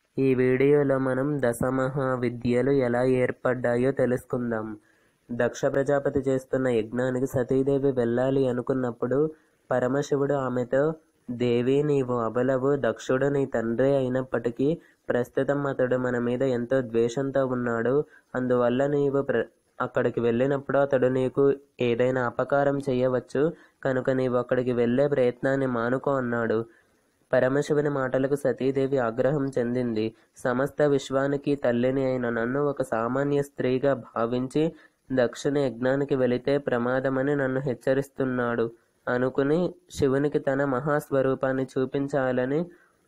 ఈ వీడియోలో మనం దశమహా విద్యలు ఎలా ఏర్పడ్డాయో తెలుసుకుందాం దక్ష ప్రజాపతి చేస్తున్న యజ్ఞానికి సతీదేవి వెళ్ళాలి అనుకున్నప్పుడు పరమశివుడు ఆమెతో దేవి నీవు అబలవు దక్షుడు నీ తండ్రి అయినప్పటికీ ప్రస్తుతం అతడు మన మీద ఎంతో ద్వేషంతో ఉన్నాడు అందువల్ల నీవు ప్ర అక్కడికి వెళ్ళినప్పుడు అతడు నీకు ఏదైనా అపకారం చేయవచ్చు కనుక నీవు అక్కడికి వెళ్ళే ప్రయత్నాన్ని మానుకో అన్నాడు పరమశివుని మాటలకు సతీదేవి ఆగ్రహం చెందింది సమస్త విశ్వానికి తల్లిని అయిన నన్ను ఒక సామాన్య స్త్రీగా భావించి దక్షిణ యజ్ఞానికి వెళితే ప్రమాదమని నన్ను హెచ్చరిస్తున్నాడు అనుకుని శివునికి తన మహాస్వరూపాన్ని చూపించాలని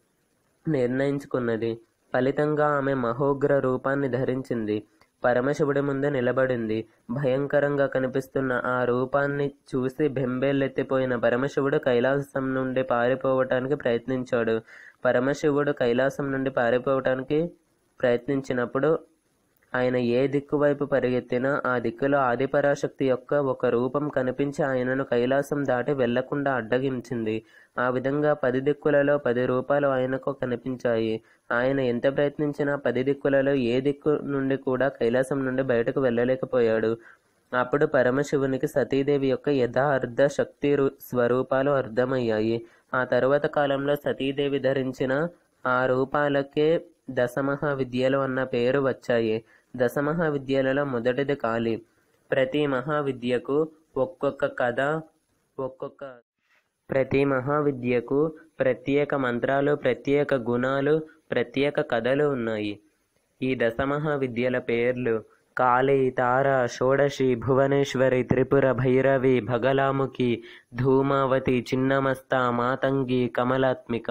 నిర్ణయించుకున్నది ఫలితంగా ఆమె మహోగ్ర రూపాన్ని ధరించింది పరమశివుడి ముందు నిలబడింది భయంకరంగా కనిపిస్తున్న ఆ రూపాన్ని చూసి బెంబేలెత్తిపోయిన పరమశివుడు కైలాసం నుండి పారిపోవటానికి ప్రయత్నించాడు పరమశివుడు కైలాసం నుండి పారిపోవటానికి ప్రయత్నించినప్పుడు ఆయన ఏ దిక్కు వైపు పరిగెత్తినా ఆ దిక్కులో ఆదిపరాశక్తి యొక్క ఒక రూపం కనిపించి ఆయనను కైలాసం దాటి వెళ్లకుండా అడ్డగించింది ఆ విధంగా పది దిక్కులలో పది రూపాలు ఆయనకు కనిపించాయి ఆయన ఎంత ప్రయత్నించినా పది దిక్కులలో ఏ దిక్కు నుండి కూడా కైలాసం నుండి బయటకు వెళ్ళలేకపోయాడు అప్పుడు పరమశివునికి సతీదేవి యొక్క యథార్థ శక్తి రు- స్వరూపాలు అర్థమయ్యాయి ఆ తరువాత కాలంలో సతీదేవి ధరించిన ఆ రూపాలకే దశమహా విద్యలు అన్న పేరు వచ్చాయి దశమహా విద్యలలో మొదటిది కాళీ ప్రతి మహావిద్యకు ఒక్కొక్క కథ ఒక్కొక్క ప్రతి మహావిద్యకు ప్రత్యేక మంత్రాలు ప్రత్యేక గుణాలు ప్రత్యేక కథలు ఉన్నాయి ఈ దశమహా విద్యల పేర్లు కాళీ తార షోడశి భువనేశ్వరి త్రిపుర భైరవి భగలాముఖి ధూమావతి చిన్నమస్త మాతంగి కమలాత్మిక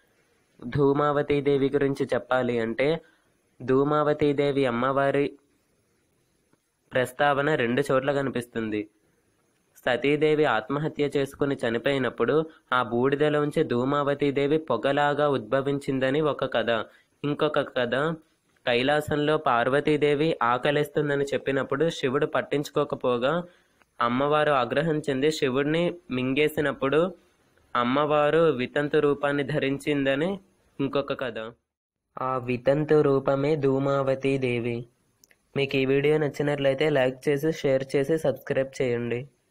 ధూమావతి దేవి గురించి చెప్పాలి అంటే ధూమావతి దేవి అమ్మవారి ప్రస్తావన రెండు చోట్ల కనిపిస్తుంది సతీదేవి ఆత్మహత్య చేసుకుని చనిపోయినప్పుడు ఆ బూడిదలోంచి ధూమావతీదేవి పొగలాగా ఉద్భవించిందని ఒక కథ ఇంకొక కథ కైలాసంలో పార్వతీదేవి ఆకలిస్తుందని చెప్పినప్పుడు శివుడు పట్టించుకోకపోగా అమ్మవారు ఆగ్రహం చెంది శివుడిని మింగేసినప్పుడు అమ్మవారు వితంతు రూపాన్ని ధరించిందని ఇంకొక కథ ఆ వితంతు రూపమే ధూమావతి దేవి మీకు ఈ వీడియో నచ్చినట్లయితే లైక్ చేసి షేర్ చేసి సబ్స్క్రైబ్ చేయండి